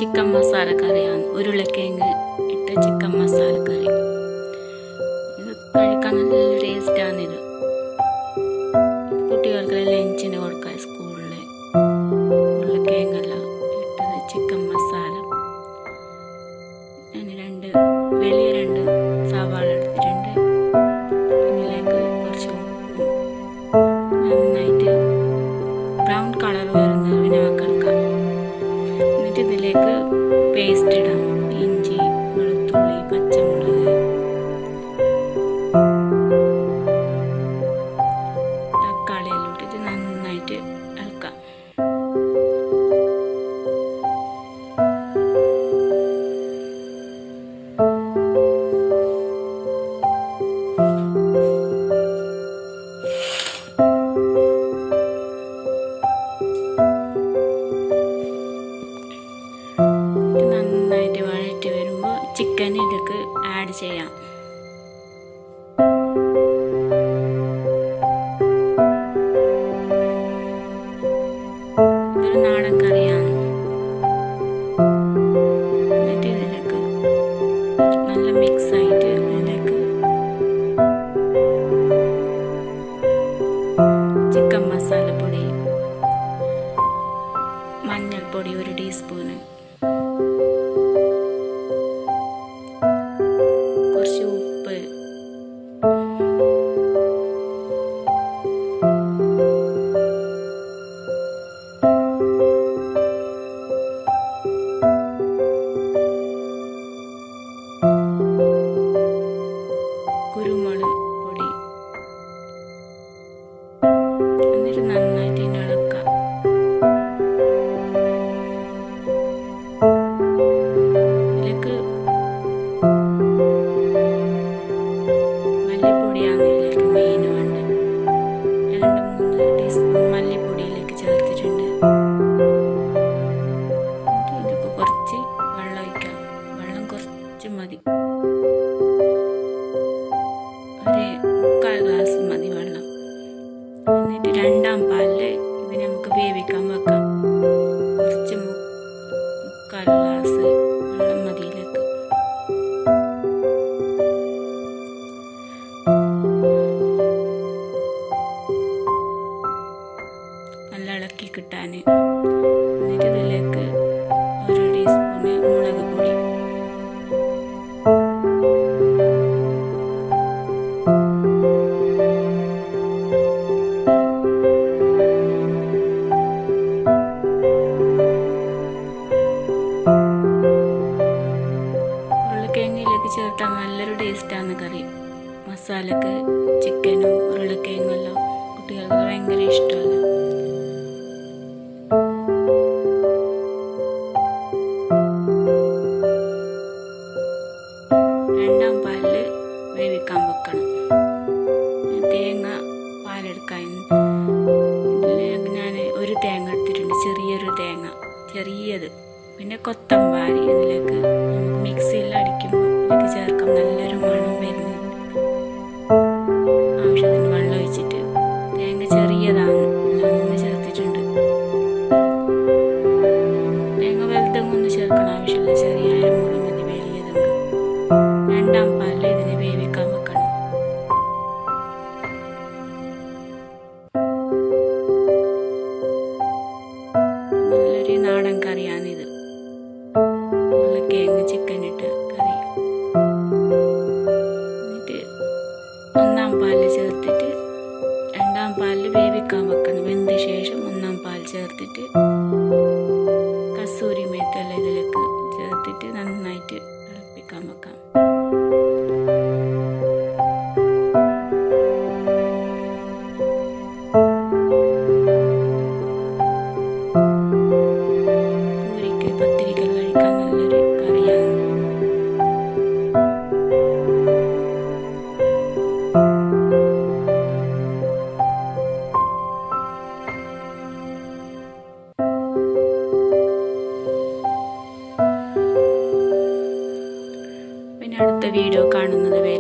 chicken masala കറിയാണ് ഉരുളക്കിഴങ്ങ് ഇട്ട ചിക്കൻ മസാല കറി ഇത് കഴിക്കാൻ നല്ല ടേസ്റ്റാണ് ഇത് കുട്ടികൾക്ക് ലഞ്ചിന് കൊടുക്കാൻ സ്കൂളിൽ ഉരുളക്കിഴങ്ങെല്ലാം ഇട്ടത് ചിക്കൻ മസാല ഞാൻ രണ്ട് വലിയ രണ്ട് സവാള എടുത്തിട്ടുണ്ട് ഇതിലേക്ക് കുറച്ച് ഉപ്പും നന്നായിട്ട് ബ്രൗൺ കളർ വരുന്ന വിനാക്കെടുക്കാം എന്നിട്ട് ഇതിലേക്ക് പേസ്റ്റ് ഇടാം ഇഞ്ചി വെളുത്തുള്ളി പച്ചമുളക് തക്കാളി എല്ലാം ഇട്ടിട്ട് നന്നായിട്ട് ഇളക്കാം ഇത് നന്നായിട്ട് വഴറ്റി വരുമ്പോൾ ചിക്കൻ ഇതിലേക്ക് ആഡ് ചെയ്യാം ഇതൊരു നാടൻ കറിയാണ് എന്നിട്ട് ഇതിലേക്ക് നല്ല മിക്സ് ആയിട്ട് ഇതിലേക്ക് ചിക്കൻ മസാലപ്പൊടി മഞ്ഞൾപ്പൊടി ഒരു ടീസ്പൂണ് കുറച്ച് ഉപ്പ് കുരുമുളക് പൊടി എന്നിട്ട് നന്നായിട്ട് ഇതിനെ ഇളക്കാം ഇതിലേക്ക് മല്ലിപ്പൊടിയാണ് ഇതിലേക്ക് മെയിൻ വേണ്ടത് രണ്ട് മൂന്ന് ടീസ്പൂൺ മല്ലിപ്പൊടിയിലേക്ക് ചേർത്തിട്ടുണ്ട് എന്നിട്ട് ഇതിപ്പോൾ കുറച്ച് വെള്ളം ഒഴിക്കാം വെള്ളം കുറച്ച് മതി ഒരു മുക്കാൽ ഗ്ലാസ് മതി വെള്ളം എന്നിട്ട് രണ്ടാം പാലില് ഇത് നമുക്ക് വേവിക്കാൻ വെക്കാം കുറച്ച് മു- മുക്കാൽ ഗ്ലാസ് വെള്ളം മതിയിലേക്ക് നല്ല ഇളക്കി കിട്ടാൻ എന്നിട്ട് ഇതിലേക്ക് ഒരു ടീസ്പൂണ് മുളക് പൊടി ഉരുളക്കിഴങ്ങിലേക്ക് ചേർത്താൽ നല്ലൊരു ടേസ്റ്റാണ് കറി മസാലക്ക് ചിക്കനും ഉരുളക്കിഴങ്ങും എല്ലാം കുട്ടികൾക്ക് ഭയങ്കര ഇഷ്ടമല്ല രണ്ടാം പാലില് വേവിക്കാൻ വെക്കണം തേങ്ങ പാലെടുക്കാൻ ഇതിലേക്ക് ഞാൻ ഒരു തേങ്ങ എടുത്തിട്ടുണ്ട് ചെറിയൊരു തേങ്ങ ചെറിയത് പിന്നെ കൊത്തമ്പാരി ഇതിലേക്ക് നമുക്ക് മിക്സിയിൽ അടിക്കുമ്പോൾ ഇതിലേക്ക് ചേർക്കാം നല്ലൊരു മണം വരുന്നുണ്ട് ആവശ്യത്തിന് വെള്ളം ഒഴിച്ചിട്ട് തേങ്ങ ചെറിയതാണ് എല്ലാം ഒന്ന് ചേർത്തിട്ടുണ്ട് തേങ്ങ വലുതെങ്ങൊന്നും ചേർക്കണം ആവശ്യമില്ല ചെറിയ അരമുറി മതി വലിയതെങ്കിൽ രണ്ടാം പാലിൽ ഇതിനെ വേവിക്കാൻ വെക്കണം നല്ലൊരു നാടൻ കറിയാണിത് ഉരുളക്കിഴങ്ങ് ചിക്കൻ ഇട്ട് കറി എന്നിട്ട് ഒന്നാം പാല് ചേർത്തിട്ട് രണ്ടാം പാലിൽ വേവിക്കാൻ വെക്കണം വെന്ത ശേഷം ഒന്നാം പാൽ ചേർത്തിട്ട് കസൂരി മേത്തല്ല ഇതിലേക്ക് ചേർത്തിട്ട് നന്നായിട്ട് തിളപ്പിക്കാൻ വെക്കാം പൂരിക്ക് പത്തിരികൾ കഴിക്കാൻ നല്ലൊരു കറിയാണ് പിന്നെ അടുത്ത വീഡിയോ കാണുന്നത് വരെ